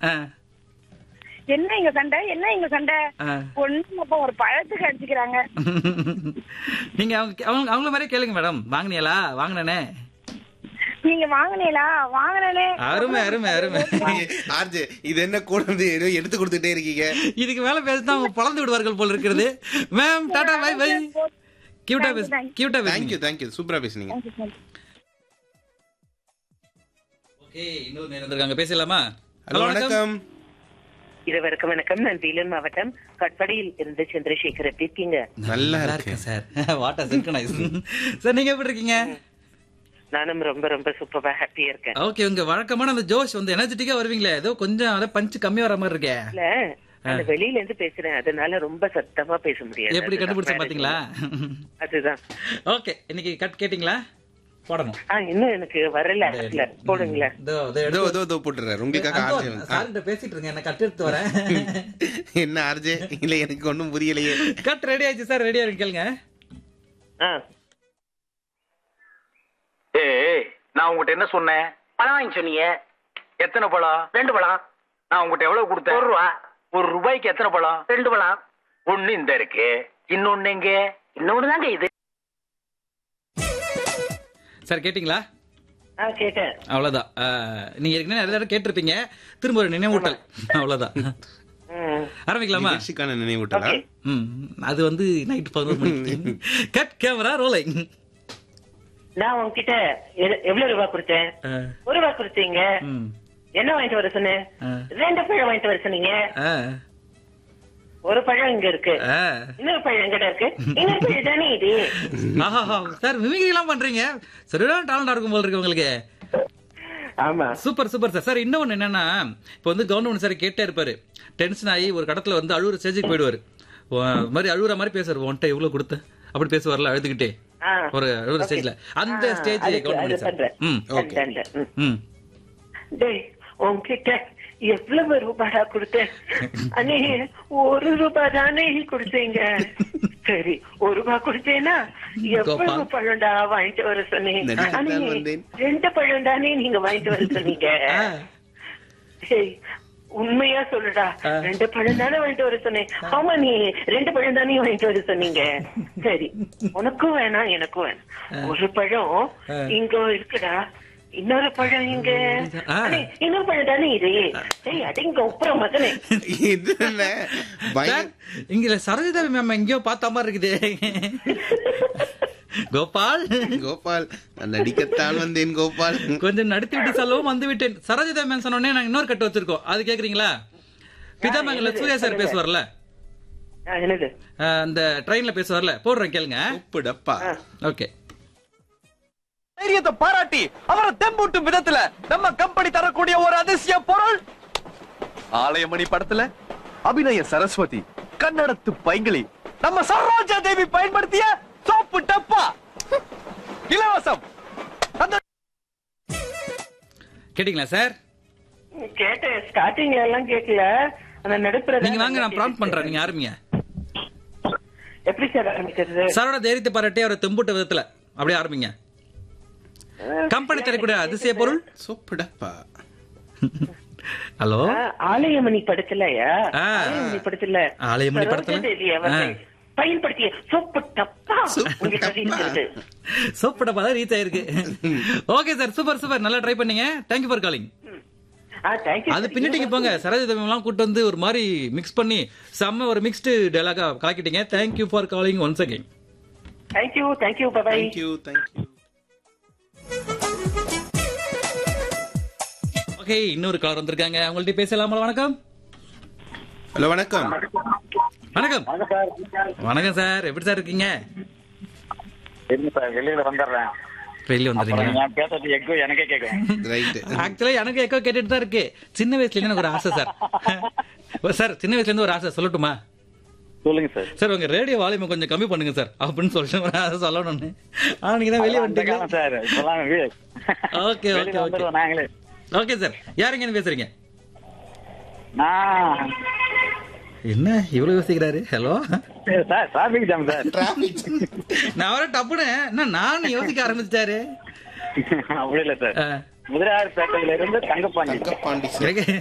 ஆ, என்ன இங்க சண்டை என்ன இங்க சண்டை ஆ. ஒண்ணு அப்ப ஒரு பழத்துக்கு அடிச்சுக்கிறாங்க நீங்க அவங்க அவங்க அவங்கள மாதிரியே கேளுங்க மேடம் வாங்கினீங்களா வாங்கினே நீங்க வாங்குனீங்களா வாங்கினே அருமை அருமை அருமை ஆர்ஜே இது என்ன கூட வந்து ஏதோ எடுத்து கொடுத்துட்டே இருக்கீங்க இதுக்கு மேல பேசினா அவங்க பழந்து விடுவார்கள் போல இருக்கிறது மேம் டாடா பை பை கியூட்டா பேசு கியூட்டா தேங்க்யூ பேசுங்க தேங்க்யூ சூப்பரா பேசுனீங்க ஓகே இன்னொரு நேரம் வந்திருக்காங்க பேசலாமா ஹலோ வணக்கம் இருவருக்கும் வணக்கம் நான் வேலூர் மாவட்டம் கட்படியில் இருந்து சந்திரசேகர் எப்படி இருக்கீங்க நல்லா நல்லா இருக்கு இருக்கேன் சார் வாட் சிங்க்ரனைஸ் சார் நீங்க எப்படி இருக்கீங்க நானும் ரொம்ப ரொம்ப சூப்பரா ஹாப்பியா இருக்கேன் ஓகே உங்க வழக்கமான அந்த ஜோஷ் வந்து எனர்ஜெட்டிக்கா வருவீங்களே ஏதோ கொஞ்சம் அத பஞ்சு கம்மியா வர மாதிரி இருக்கே இல்ல நான் வெளியில இருந்து பேசுறேன் அதனால ரொம்ப சத்தமா பேச முடியாது எப்படி கண்டுபிடிச்ச அதுதான் பாத்தீங்களா அதுதான் ஓகே இன்னைக்கு கட் கேட்டிங்களா போடணும் ஆ இன்னும் எனக்கு வரல இல்ல போடுங்களேன் இதோ, இதோ ஏதோ எடுத்து- ஏதோ ஏதோ போட்டுறேன் உங்களுக்காக அந்தோ, ஆர்ஜே வந்து- ஆ, சார்கிட்ட பேசிட்டு இருங்க என்ன கட் எடுத்து வரேன் என்ன ஆர்ஜே இல்ல எனக்கு ஒண்ணும் புரியலையே கட் ரெடி ஆயிடுச்சு சார் ரெடியா இருக்கு கேளுங்க ஆ ஏய் நான் உங்ககிட்ட என்ன சொன்னேன் பழம் வாங்கி சொன்னீங்க எத்தனை பழம் ரெண்டு பழம் நான் உங்ககிட்ட எவ்வளவு கொடுத்தேன் ஒரு ரூபா ஒரு ரூபாய்க்கு எத்தனை பழம் ரெண்டு பழம் ஒண்ணு இந்த இருக்கு இன்னொன்னு எங்க இன்னொன்னு தாங்க இது சார் கேட்டிங்களா ஆ கேட்டேன் அவ்வளவுதான் அஹ், நீங்க ஏற்கனவே நிறைய தடவை கேட்டிருப்பீங்க திரும்ப ஒரு நினைவூட்டல் அவ்வளவுதான் ம். ஆரம்பிக்கலாமா நிகழ்ச்சிக்கான நினைவூட்டலா Okay. ம் அது வந்து நைட் பதினோரு மணிக்கு கட் கேமரா ரோலிங் நான் உங்ககிட்ட எ- எவ்வளவு ரூபா கொடுத்தேன் ஒரு ரூபா கொடுத்தீங்க என்ன வாங்கிட்டு வர சொன்னேன் ஆ. ரெண்டு பழம் வாங்கிட்டு வர சொன்னீங்க ஒரு பழம் இங்க இருக்கு இன்னொரு பழம் எங்கடா இருக்கு இன்னொரு பழம் தானே இது சார் மிமிக்ரி எல்லாம் பண்றீங்க சரியான டேலண்டா இருக்கும் போல இருக்கு உங்களுக்கு ஆமா சூப்பர் சூப்பர் சார் சார் இன்னொன்னு என்னன்னா இப்போ வந்து கவர்மெண்ட் சார் கேட்டே இருப்பாரு டென்ஷன் ஆகி ஒரு கடத்துல வந்து அழுவுற ஸ்டேஜுக்கு போயிடுவாரு ஓ, இந்த மாதிரி அழுவுற மாதிரி பேசுவார் உன்ட்ட எவ்வளவு கொடுத்த அப்படி பேசுவார்ல அழுதுகிட்டே ஆ. ஒரு அழுவுற Okay. ஸ்டேஜ்ல அந்த ஆ, ஸ்டேஜ் அதுக்கு- அது கவர்மெண்ட் சார் பண்றேன். ம் Okay. Ton, ton, ton. ம். ம் டேய் உன்கிட்ட எவ்வளவு ரூபாடா கொடுத்தேன் அண்ணே ஒரு ரூபாய் தானே கொடுத்தீங்க சரி ஒரு ரூபாய் கொடுத்தேனா எவ்வளவு கோபால். பழம்டா வாங்கிட்டு வர சொன்னேன் நடிகை அண்ணே, தான் வந்தேன். ரெண்டு பழம் தானே நீங்க வாங்கிட்டு வர சொன்னீங்க ஆ. சரி உண்மையா சொல்லுடா ஆ. ரெண்டு பழம் தானே வாங்கிட்டு வர சொன்னேன் ஆமா நீ ரெண்டு பழம் தானே வாங்கிட்டு வர சொன்னீங்க சரி உனக்கும் வேணாம் எனக்கும் வேணாம் ஒரு பழம் ஆ. இங்க இருக்குடா இன்னொரு பழம் இங்க ஆ. அடே, இன்னொரு பழம் தானே இது ஏய் அது இங்க உப்புற மகனே இது என்ன பய- சார் இங்க சரோஜிதா மேம் எங்கேயோ பார்த்த மாதிரி இருக்குது கோபால் கோபால் நான் நடிக்கத்தான் வந்தேன் கோபால் கொஞ்சம் நடத்தி விட்டு செல்லவும் வந்து விட்டேன் சரோஜிதா மேம் சொன்னோடனே நாங்க இன்னொரு கட்டு வச்சிருக்கோம் அது கேக்குறீங்களா பிதாமங்கல சூர்யா சார் பேசுவார்ல ஆ, என்னது அஹ், அந்த ட்ரெயின்ல பேசுவார்ல போடுறேன் கேளுங்க உப்புடப்பா ஓகே தைரியத்தை பாராட்டி அவரை தெம்பூட்டும் விதத்துல நம்ம கம்பெனி தரக்கூடிய ஒரு அதிசய பொருள் ஆலயமணி படத்துல அபிநய சரஸ்வதி கன்னடத்து பைங்கிளி நம்ம சரோஜா தேவி பயன்படுத்திய சோப்பு டப்பா இலவசம் அந்த கேட்டீங்களா சார் கேட்டேன் ஸ்டார்டிங்ல எல்லாம் கேட்கல அந்த நடுப்புற நீங்க வாங்க நான் ப்ராம்ப்ட் பண்றேன் நீங்க ஆரம்பிங்க எப்படி சார் ஆரம்பிக்கிறது சாரோட தைரியத்தை பாராட்டி அவரை தெம்புட்ட விதத்துல அப்படியே ஆரம்பிங்க கம்பெனி தரக்கூடிய அதிசய பொருள் சோப்புடப்பா ஹலோ ஆ, ஆலயமணி படத்துலயா ஆ. ஆலயமணி படத்துல ஆலயமணி படத்துல? சரோஜா தேவி அவர்கள் ஆ. பயன்படுத்திய சோப்பு டப்பா உங்களுக்கு அது இருக்கிறது சோப்படப்பா தான் ரீச் ஆயிருக்கு ஓகே சார் சூப்பர் சூப்பர் நல்லா ட்ரை பண்ணீங்க தேங்க்யூ ஃபார் காலிங் ஆ தேங்க்யூ அது பின்னிட்டீங்க போங்க சரோஜா எல்லாம் கூட்டு வந்து ஒரு மாதிரி மிக்ஸ் பண்ணி செம்ம ஒரு மிக்ஸ்டு டைலாகா கலக்கிட்டீங்க thank you for calling once again thank you thank you bye thank you thank you okay இன்னொரு காலர் வந்திருக்காங்க அவங்கள்ட்ட பேசலாமா வணக்கம் ஹலோ வணக்கம் வணக்கம் வணக்கம் சார் எப்படி சார் இருக்கீங்க இருங்க சார் வெளியில வந்துடுறேன் வெளியே வந்துடுறீங்க நான் பேசுறது எக்கோ எனக்கே கேட்கும் ரைட் ஆக்சுவலா எனக்கு எக்கோ கேட்டுட்டு தான் இருக்கு சின்ன வயசுல இருந்து எனக்கு ஒரு ஆசை சார் சார் சின்ன வயசுல இருந்து ஒரு ஆசை சொல்லட்டுமா சொல்லுங்க சார் சார் உங்க ரேடியோ வால்யூமை கொஞ்சம் கம்மி பண்ணுங்க சார் அப்படின்னு சொல்லிட்டு ஒரு ஆசை சொல்லணும்னு ஆனா நீங்க தான் வெளியே அந்த வந்துட்டீங்க காலம் சார் இப்பெல்லாம் வீ- ஓகே வெளியில ஓகே ஓகே வந்துடுவோம் நாங்களே ஓகே சார் யாருங்க பேசுறீங்க நான் என்ன இவ்வளவு யோசிக்கிறாரு hello sir traffic jam sir traffic நான் வர டப்புனு என்ன நானும் யோசிக்க ஆரம்பிச்சிட்டாரு அப்படி இல்ல சார் ஆ. முதலியார் பேட்டையில இருந்து தங்கப்பாண்டி பாண்டி சார் எனக்கு